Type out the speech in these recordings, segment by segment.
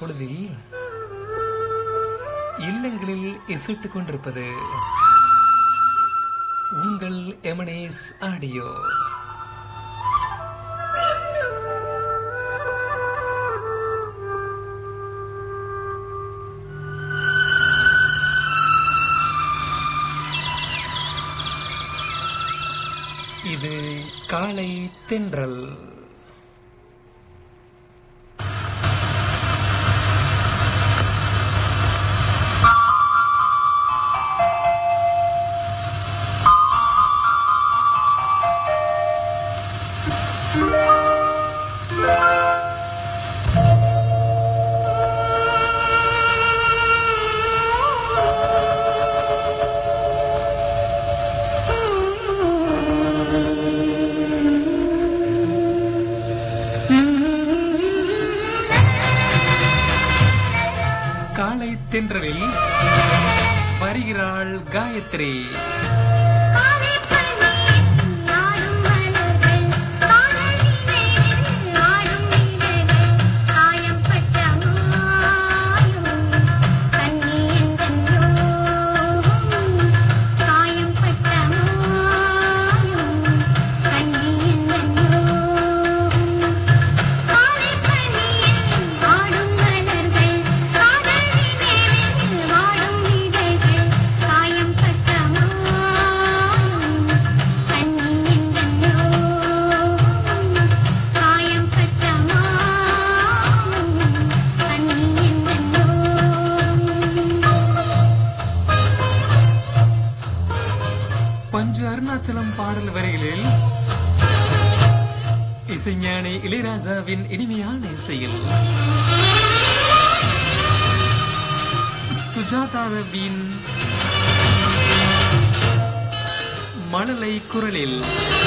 பொழுதில் இல்லங்களில் இசைத்துக் கொண்டிருப்பது உங்கள் எமனேஸ் ஆடியோ இது காலை தென்றல் காலை தென்றலில் வருகிறாள் காயத்ரி பஞ்சு அருணாச்சலம் பாடல் வரிகளில் இசைஞானி இளையராஜாவின் இனிமையான இசையில் சுஜாதாவின் மழலை குரலில்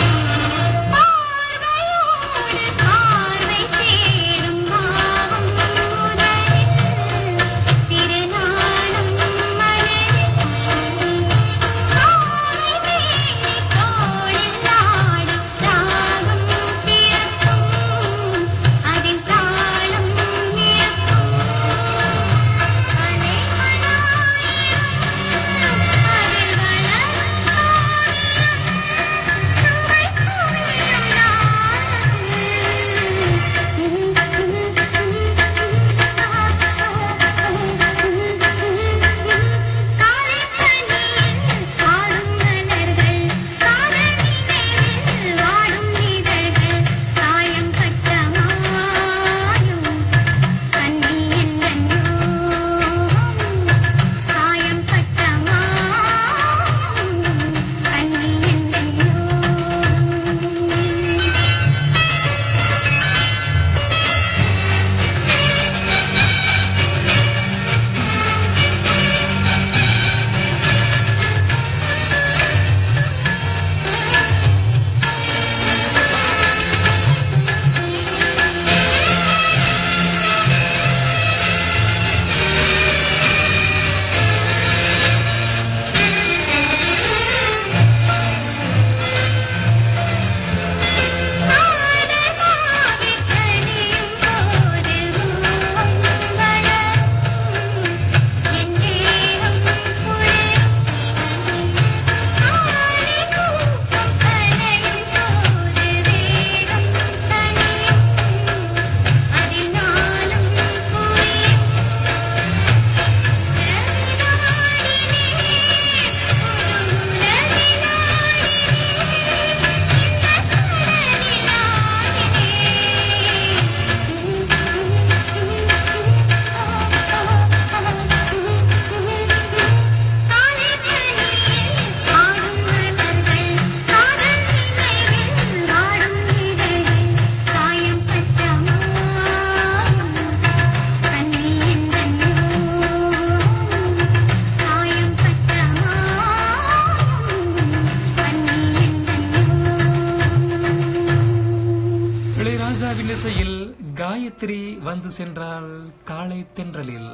இளையராஜாவின் இசையில் காயத்ரி வந்து சென்றால் காலை தென்றலில்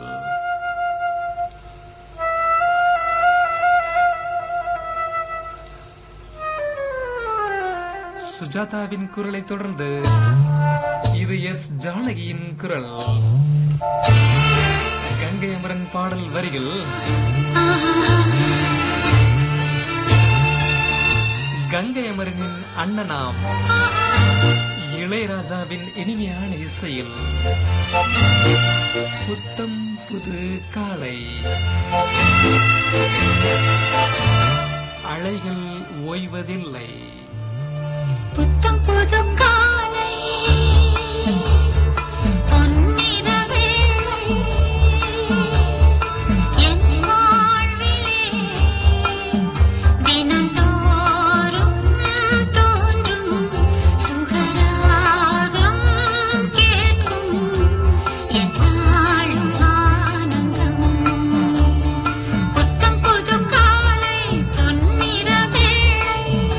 சுஜாதாவின் குரலை தொடர்ந்து இது எஸ் ஜானகியின் குரல் கங்கை அமரன் பாடல் வரிகள் கங்கை அமரனின் அண்ணனாம் இளையராஜாவின் இனிமையான இசையில் புத்தம் புது காலை அலைகள் ஓய்வதில்லை புத்தம் புது காலை பொன்னிற வேளை என் வாழ்விலே தினந்தோறும் தோன்றும் சுகராகம் கேட்கும் என்னாலும் ஆனந்தம் புத்தம் புது காலை பொன்னிற வேளை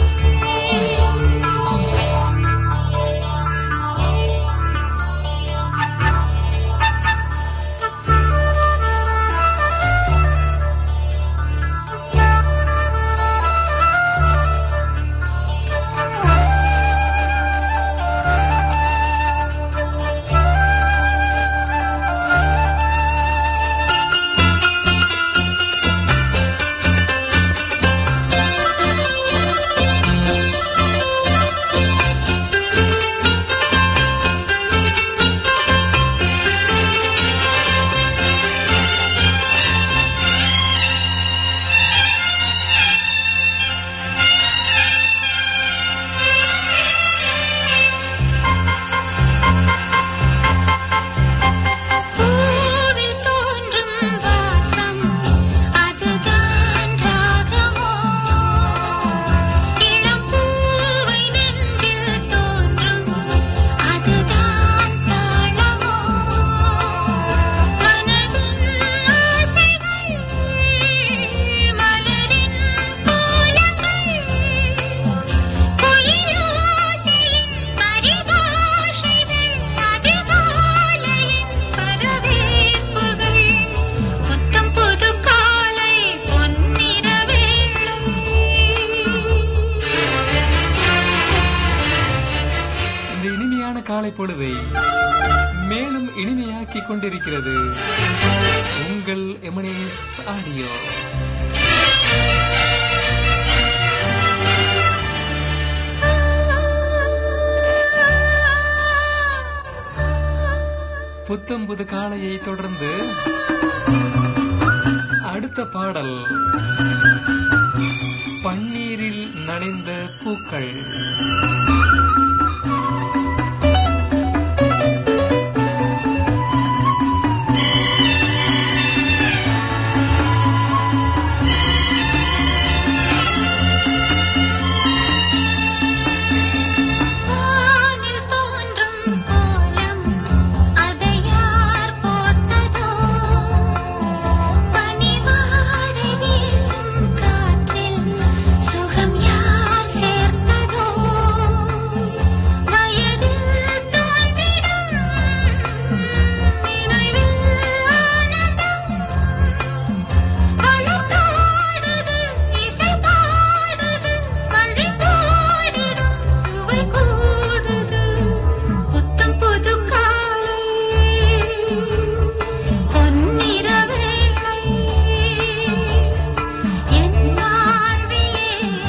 பூவில் தோன்றும் வாசம் அதுதான் ராகமோ இளம் பூவை நெஞ்சில் தோன்றும் அதுதான் தாளமோ மனதின் ஆசைகள் மலரின் கோலங்கள் குயிலோசையின் பரிபாஷைகள் அதிகாலையின் வரவேற்புகள் புத்தம் புது காலை பொன்னிற வேளை இந்த இனிமையான காலை பொழுதை மேலும் இனிமையாக்கிக் கொண்டிருக்கிறது உங்கள் எமனேஸ் ஆடியோ புத்தம் புது காலையை தொடர்ந்து அடுத்த பாடல் பன்னீரில் நனைந்த பூக்கள் வானில் தோன்றும் கோலம் அதை யார் போட்டதோ பனிவாடை வீசும் காற்றில் சுகம் யார் சேர்த்ததோ வயதில் தோன்றிடும் நினைவில் ஆனந்தம் அழுத்தாடுது இசை பாடுது வழி பாடிடும் சுவை கூடுது புத்தம் புது காலை பொன்னிற வேளை என் வாழ்விலே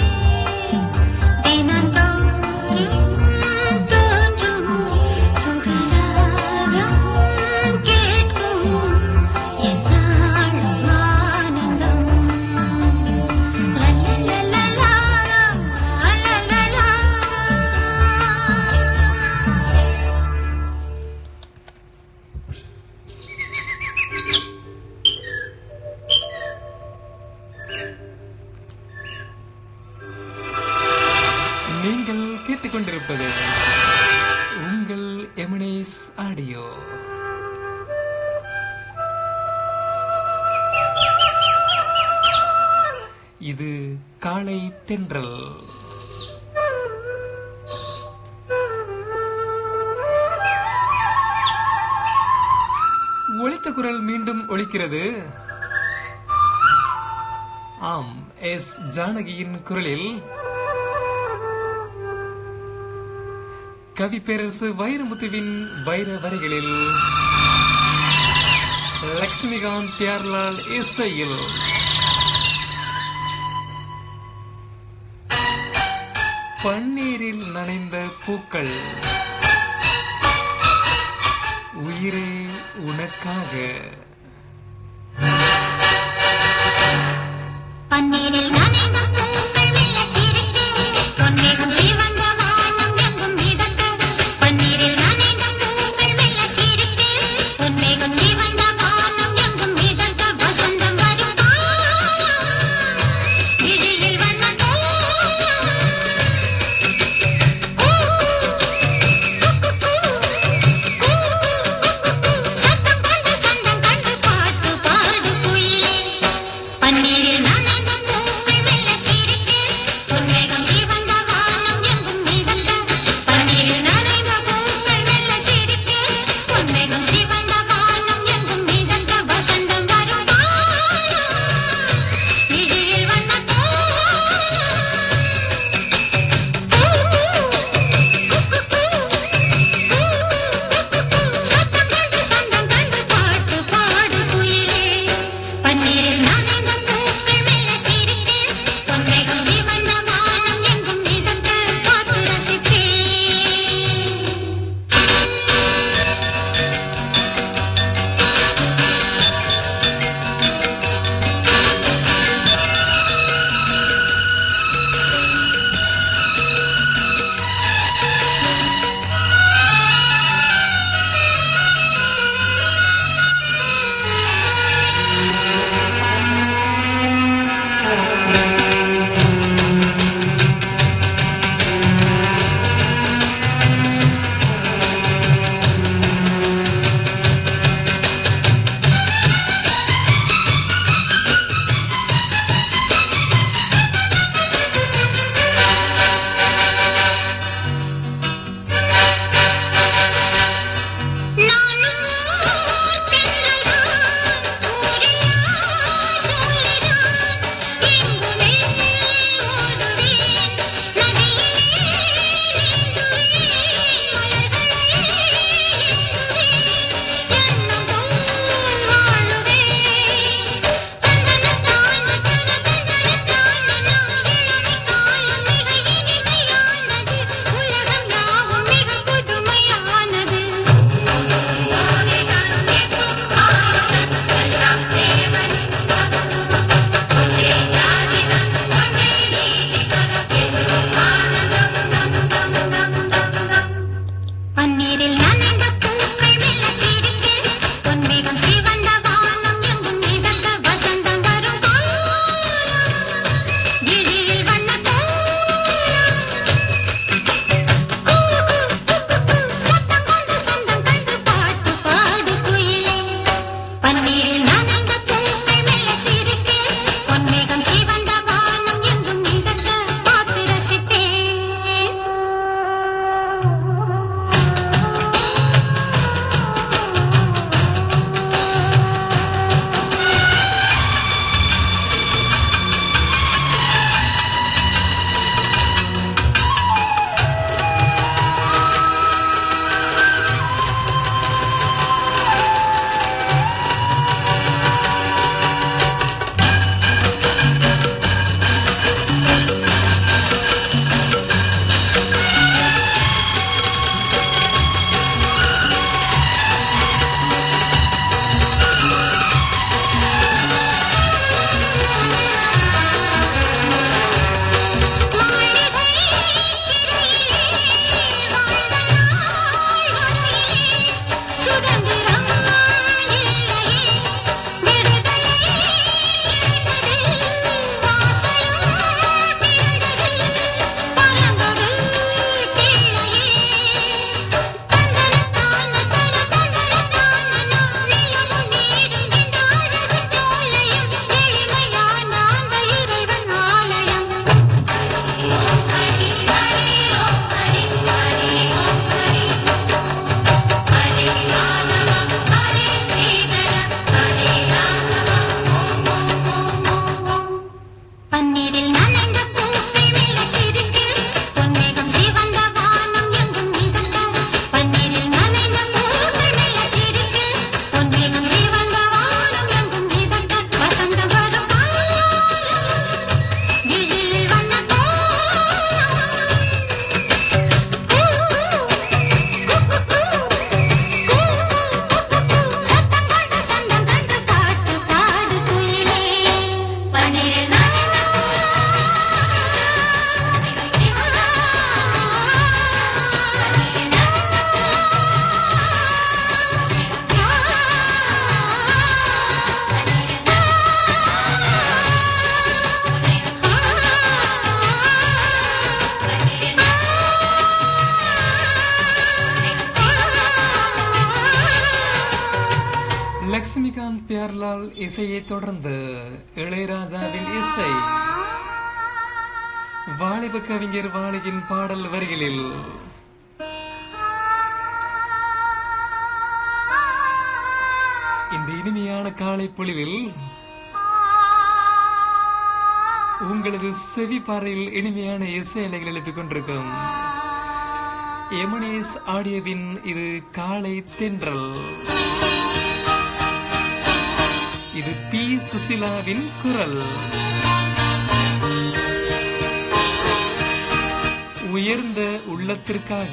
தினந்தோறும் தோன்றும் சுகராகம் கேட்கும் என்னாலும் ஆனந்தம் லலலலலா, லலலலா. நீங்கள் கேட்டுக்கொண்டிருப்பது உங்கள் எமனேஸ் ஆடியோ இது காலை தென்றல் ஒலித்த குரல் மீண்டும் ஒலிக்கிறது ஆம் எஸ் ஜானகியின் குரலில் கவி பேரரசு வைரமுத்துவின் வைர வரிகளில் லக்ஷ்மிகாந்த் பியார்லால் இசையில் பன்னீரில் நனைந்த பூக்கள் உயிரே உனக்காக பன்னீரில் நனைந்த பூக்கள் மெல்ல சிரித்து, பொன்னேகம் சிவந்த வானம் எங்கும் மிதக்க. பன்னீரில் நனைந்த பூக்கள் மெல்ல சிரித்து, பொன்னேகம் சிவந்த வானம் எங்கும் மிதக்க. வசந்தம் வரும் காலம், விழியில் வண்ணத் தோலம். கூ, கூ, கூ, கூ, சத்தம் கண்டு சந்தம் கண்டு பாட்டு பாடு குயிலே பன்னீரில் நனைந்த பூக்கள் மெல்ல பியார்லால் இசையை தொடர்ந்து இளையராஜாவின் இசை வாலிப கவிஞர் வாலியின் பாடல் வரிகளில் இந்த இனிமையான காலை பொழுதில் உங்களது செவி பாறையில் இனிமையான இசை அலைகள் எழுப்பிக் கொண்டிருக்கும் எமனேஸ் ஆடியோவின் இது காலை தென்றல் இது பி சுசிலாவின் குரல் உயர்ந்த உள்ளத்திற்காக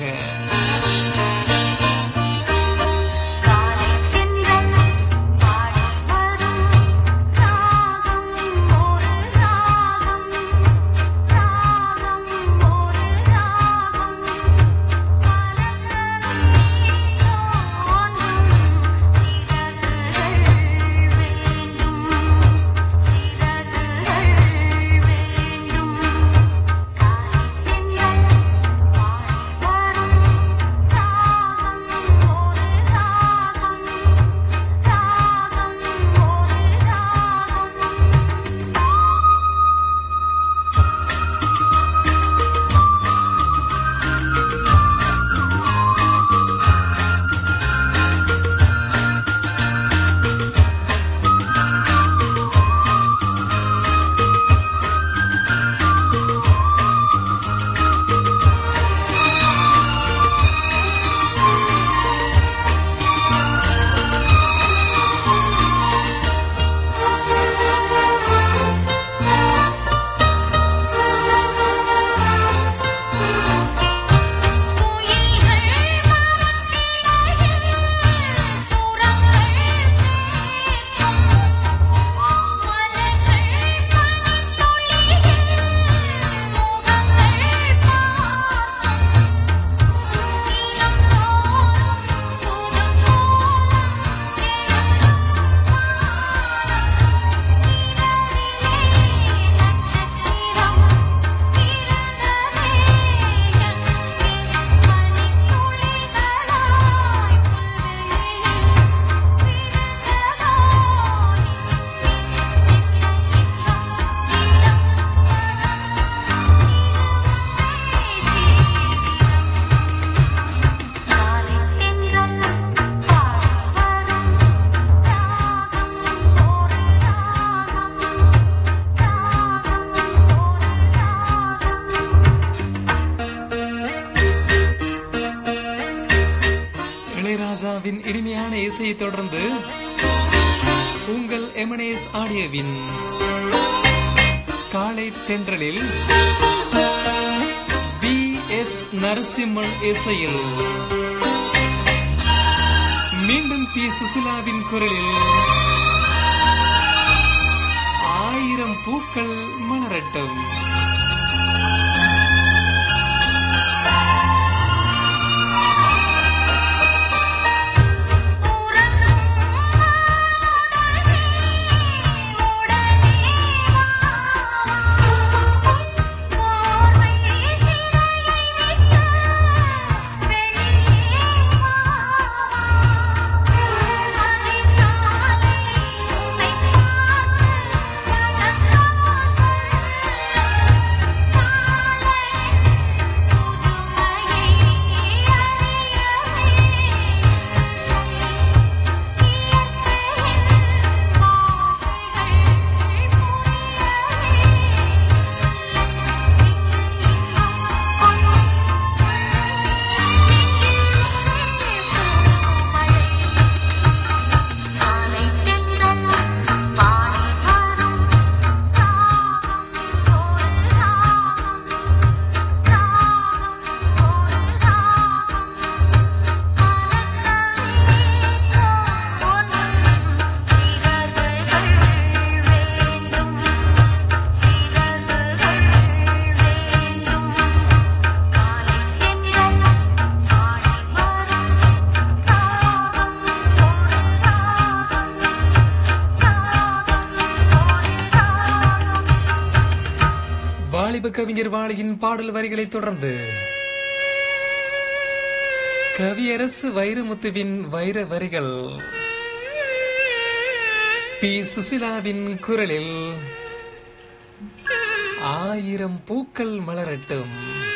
இளையராஜாவின் இனிமையான இசையை தொடர்ந்து உங்கள் எமனேஸ் ஆடியோவின் காலை தென்றலில் வி எஸ் நரசிம்மன் இசையில் மீண்டும் பி சுசிலாவின் குரலில் ஆயிரம் பூக்கள் மலரட்டும் வாலிப கவிஞர் வாளியின் பாடல் வரிகளை தொடர்ந்து கவியரசு வைரமுத்துவின் வைர வரிகள் பி சுசிலாவின் குரலில் ஆயிரம் பூக்கள் மலரட்டும்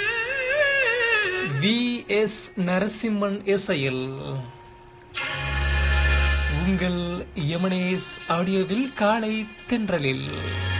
வி எஸ் நரசிம்மன் இசையில் உங்கள் யமனேஸ் ஆடியோவில் காலை தென்றலில்